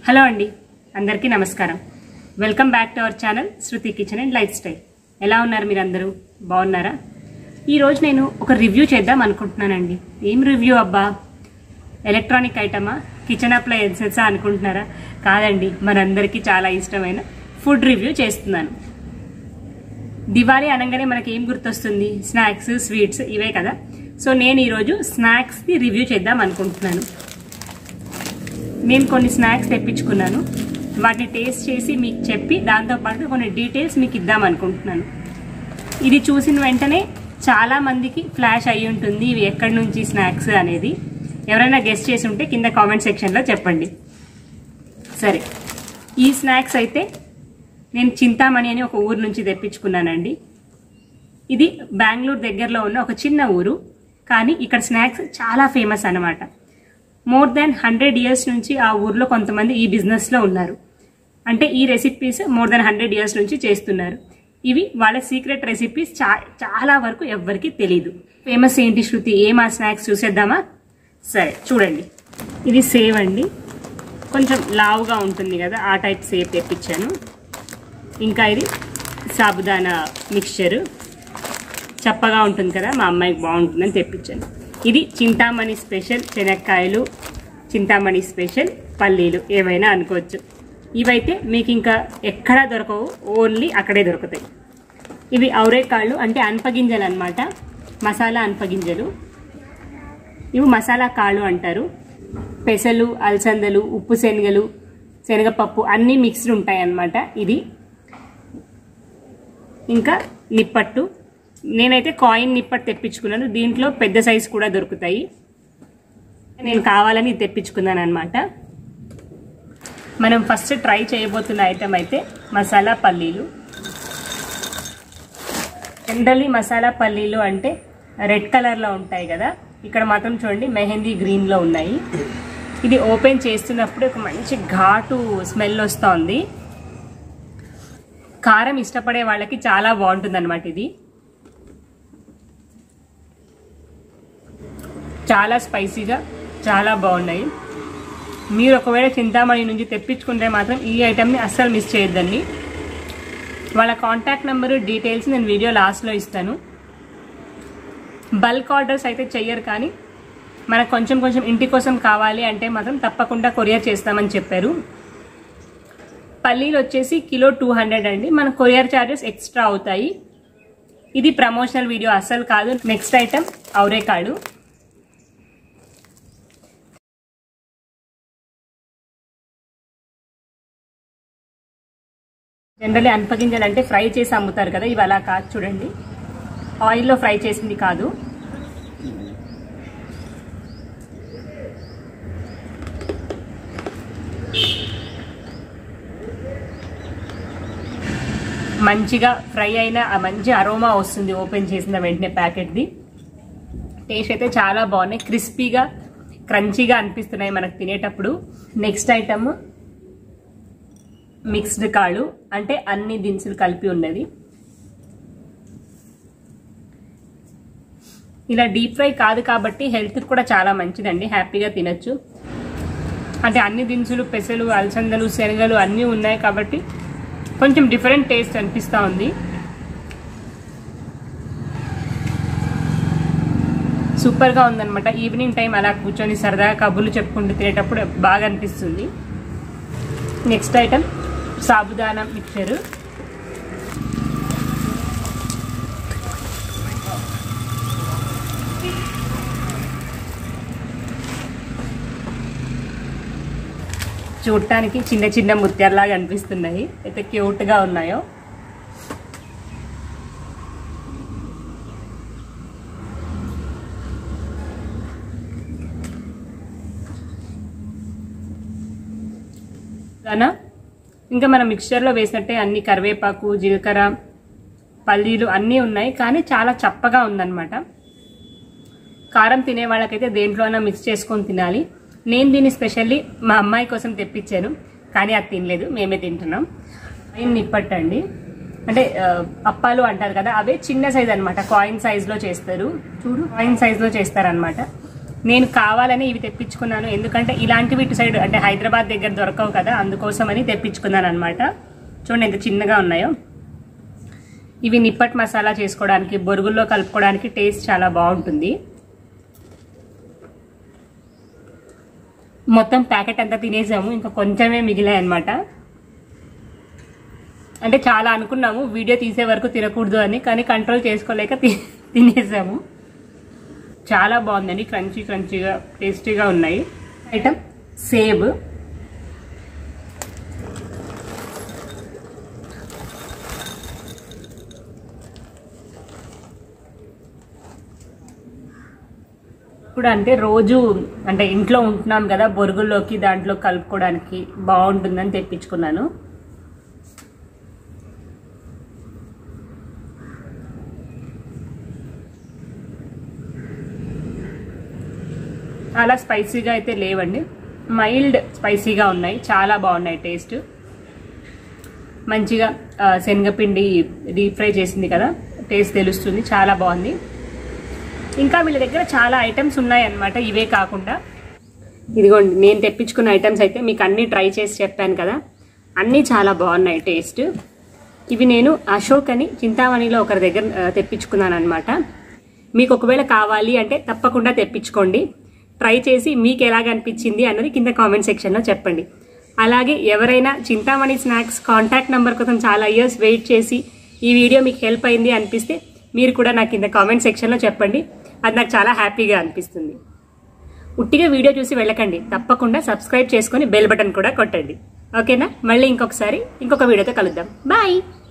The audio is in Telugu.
హలో అండి అందరికీ నమస్కారం welcome back to our channel Shruti kitchen and lifestyle ఎలా ఉన్నారు మీరు అందరూ బాగున్నారా ఈరోజు నేను ఒక రివ్యూ చేద్దాం అనుకుంటున్నానండి ఏం రివ్యూ అబ్బా ఎలక్ట్రానిక్ ఐటమా కిచెన్ అప్లయన్సెసా అనుకుంటున్నారా కాదండి మనందరికీ చాలా ఇష్టమైన ఫుడ్ రివ్యూ చేస్తున్నాను దివాళీ అనగానే మనకి ఏం గుర్తొస్తుంది స్నాక్స్ స్వీట్స్ ఇవే కదా సో నేను ఈరోజు స్నాక్స్ది రివ్యూ చేద్దాం అనుకుంటున్నాను నేను కొన్ని స్నాక్స్ తెప్పించుకున్నాను వాటిని టేస్ట్ చేసి మీకు చెప్పి దాంతోపాటు కొన్ని డీటెయిల్స్ మీకు ఇద్దాం అనుకుంటున్నాను ఇది చూసిన వెంటనే చాలా మందికి ఫ్లాష్ అయి ఉంటుంది ఇవి ఎక్కడి నుంచి స్నాక్స్ అనేది ఎవరైనా గెస్ట్ చేసి ఉంటే కింద కామెంట్ సెక్షన్లో చెప్పండి సరే ఈ స్నాక్స్ అయితే నేను చింతామణి అని ఒక ఊరు నుంచి తెప్పించుకున్నానండి ఇది బెంగళూరు దగ్గరలో ఉన్న ఒక చిన్న ఊరు కానీ ఇక్కడ స్నాక్స్ చాలా ఫేమస్ అన్నమాట మోర్ దాన్ హండ్రెడ్ ఇయర్స్ నుంచి ఆ ఊర్లో కొంతమంది ఈ బిజినెస్లో ఉన్నారు అంటే ఈ recipes more than hundred years నుంచి చేస్తున్నారు ఇవి వాళ్ళ సీక్రెట్ రెసిపీస్ చా చాలా వరకు ఎవ్వరికి తెలియదు ఫేమస్ ఏంటి శృతి ఏం ఆ స్నాక్స్ చూసేద్దామా సరే చూడండి ఇది సేవ్ అండి కొంచెం లావుగా ఉంటుంది కదా ఆ టైప్ సేవ్ తెప్పించాను ఇంకా ఇది సాబుదానా మిక్చరు చప్పగా ఉంటుంది కదా మా అమ్మాయికి బాగుంటుందని తెప్పించాను ఇది చింతామణి స్పెషల్ శనక్కాయలు చింతామణి స్పెషల్ పల్లీలు ఏవైనా అనుకోవచ్చు ఇవైతే మీకు ఇంకా ఎక్కడా దొరకవు ఓన్లీ అక్కడే దొరుకుతాయి ఇవి ఔరేకాళ్ళు అంటే అనపగింజలు అనమాట మసాలా అనపగింజలు ఇవి మసాలా కాళ్ళు అంటారు పెసలు అలసందలు ఉప్పు శనగలు శనగపప్పు అన్నీ మిక్స్డ్ ఉంటాయి అన్నమాట ఇది ఇంకా నిప్పట్టు నేనైతే కాయిన్ నిప్పట్టు తెప్పించుకున్నాను దీంట్లో పెద్ద సైజు కూడా దొరుకుతాయి నేను కావాలని ఇది తెప్పించుకున్నాను అనమాట మనం ఫస్ట్ ట్రై చేయబోతున్న ఐటెం అయితే మసాలా పల్లీలు జనరల్లీ మసాలా పల్లీలు అంటే రెడ్ కలర్లో ఉంటాయి కదా ఇక్కడ మాత్రం చూడండి మెహందీ గ్రీన్లో ఉన్నాయి ఇది ఓపెన్ చేస్తున్నప్పుడు ఒక మంచి ఘాటు స్మెల్ వస్తుంది కారం ఇష్టపడే వాళ్ళకి చాలా బాగుంటుంది అనమాట ఇది చాలా స్పైసీగా చాలా బాగున్నాయి మీరు ఒకవేళ చింతామణి నుంచి తెప్పించుకుంటే మాత్రం ఈ ఐటెంని అస్సలు మిస్ చేయొద్దండి వాళ్ళ కాంటాక్ట్ నెంబరు డీటెయిల్స్ నేను వీడియో లాస్ట్లో ఇస్తాను బల్క్ ఆర్డర్స్ అయితే చెయ్యరు కానీ మనకు కొంచెం కొంచెం ఇంటి కోసం కావాలి అంటే మాత్రం తప్పకుండా కొరియర్ చేస్తామని చెప్పారు పల్లీలు వచ్చేసి కిలో టూ హండ్రెడ్ అండి మన కొరియర్ ఛార్జెస్ ఎక్స్ట్రా అవుతాయి ఇది ప్రమోషనల్ వీడియో అస్సలు కాదు నెక్స్ట్ ఐటెం ఔరేకాడు జనరల్లీ అనపగింజలు అంటే ఫ్రై చేసి అమ్ముతారు కదా ఇవి అలా కాదు చూడండి ఆయిల్లో ఫ్రై చేసింది కాదు మంచిగా ఫ్రై అయిన ఆ మంచి అరోమా వస్తుంది ఓపెన్ చేసిన వెంటనే ప్యాకెట్ది టేస్ట్ అయితే చాలా బాగున్నాయి క్రిస్పీగా క్రంచీగా అనిపిస్తున్నాయి మనకు తినేటప్పుడు నెక్స్ట్ ఐటమ్ మిక్స్డ్ కాళ్ళు అంటే అన్ని దినుసులు కలిపి ఉన్నది ఇలా డీప్ ఫ్రై కాదు కాబట్టి హెల్త్ కూడా చాలా మంచిదండి హ్యాపీగా తినచ్చు అంటే అన్ని దినుసులు పెసలు అలసందలు శనగలు అన్నీ ఉన్నాయి కాబట్టి కొంచెం డిఫరెంట్ టేస్ట్ అనిపిస్తూ ఉంది సూపర్గా ఉందన్నమాట ఈవినింగ్ టైం అలా కూర్చొని సరదాగా కబుర్లు చెప్పుకుంటూ తినేటప్పుడు బాగా అనిపిస్తుంది నెక్స్ట్ ఐటమ్ సాబుదానా మిక్చరు చూడటానికి చిన్న చిన్న ముత్యాలలాగా అనిపిస్తున్నాయి అయితే క్యూట్గా ఉన్నాయో గానా ఇంకా మనం మిక్చర్లో వేసినట్టే అన్ని కరివేపాకు జీలకర్ర పల్లీలు అన్నీ ఉన్నాయి కానీ చాలా చప్పగా ఉందన్నమాట కారం తినే వాళ్ళకైతే దేంట్లోనైనా మిక్స్ చేసుకొని తినాలి నేను దీన్ని స్పెషల్లీ మా అమ్మాయి కోసం తెప్పించాను కానీ అది తినలేదు మేమే తింటున్నాం నేను నిప్పట్టండి అంటే ఆ, అప్పాలు అంటారు కదా అవే చిన్న సైజ్ అనమాట కాయిన్ సైజ్లో చేస్తారు చూడు కాయిన్ సైజ్లో చేస్తారనమాట నేను కావాలని ఇవి తెప్పించుకున్నాను ఎందుకంటే ఇలాంటివి ఇటు సైడ్ అంటే హైదరాబాద్ దగ్గర దొరకవు కదా అందుకోసమని తెప్పించుకున్నాను అనమాట చూడండి ఎంత చిన్నగా ఉన్నాయో ఇవి నిప్పట్ మసాలా చేసుకోవడానికి బొరుగుల్లో కలుపుకోవడానికి టేస్ట్ చాలా బాగుంటుంది మొత్తం ప్యాకెట్ అంతా తినేసాము ఇంకా కొంచెమే మిగిలాయి అనమాట అంటే చాలా అనుకున్నాము వీడియో తీసే వరకు తినకూడదు అని కానీ కంట్రోల్ చేసుకోలేక తి- తినేసాము చాలా బాగుందండి క్రంచీ క్రంచీగా టేస్టీగా ఉన్నాయి ఐటమ్ సేబ్ ఇప్పుడు అంటే రోజు అంటే ఇంట్లో ఉంటున్నాం కదా బొరుగుల్లోకి దాంట్లో కలుపుకోవడానికి బాగుంటుందని తెప్పించుకున్నాను చాలా స్పైసీగా అయితే లేవండి మైల్డ్ స్పైసీగా ఉన్నాయి చాలా బాగున్నాయి టేస్ట్ మంచిగా ఆ, శనగపిండి డీప్ ఫ్రై చేసింది కదా టేస్ట్ తెలుస్తుంది చాలా బాగుంది ఇంకా వీళ్ళ దగ్గర చాలా ఐటమ్స్ ఉన్నాయి అన్నమాట ఇవే కాకుండా ఇదిగోండి నేను తెప్పించుకున్న ఐటమ్స్ అయితే మీకు అన్నీ ట్రై చేసి చెప్పాను కదా అన్నీ చాలా బాగున్నాయి టేస్ట్ ఇవి నేను అశోక్ అని చింతామణిలో ఒకరి దగ్గర ఆ, తెప్పించుకున్నాను అనమాట మీకు ఒకవేళ కావాలి అంటే తప్పకుండా తెప్పించుకోండి ట్రై చేసి మీకు ఎలాగ అనిపించింది అన్నది కింద కామెంట్ సెక్షన్లో చెప్పండి అలాగే ఎవరైనా చింతామణి స్నాక్స్ కాంటాక్ట్ నెంబర్ కోసం చాలా ఇయర్స్ వెయిట్ చేసి ఈ వీడియో మీకు హెల్ప్ అయింది అనిపిస్తే మీరు కూడా నాకు కింద కామెంట్ సెక్షన్లో చెప్పండి అది నాకు చాలా హ్యాపీగా అనిపిస్తుంది ఉట్టిగా వీడియో చూసి వెళ్ళకండి తప్పకుండా సబ్స్క్రైబ్ చేసుకొని బెల్ బటన్ కూడా కొట్టండి ఓకేనా మళ్ళీ ఇంకొకసారి ఇంకొక వీడియోతో కలుద్దాం బాయ్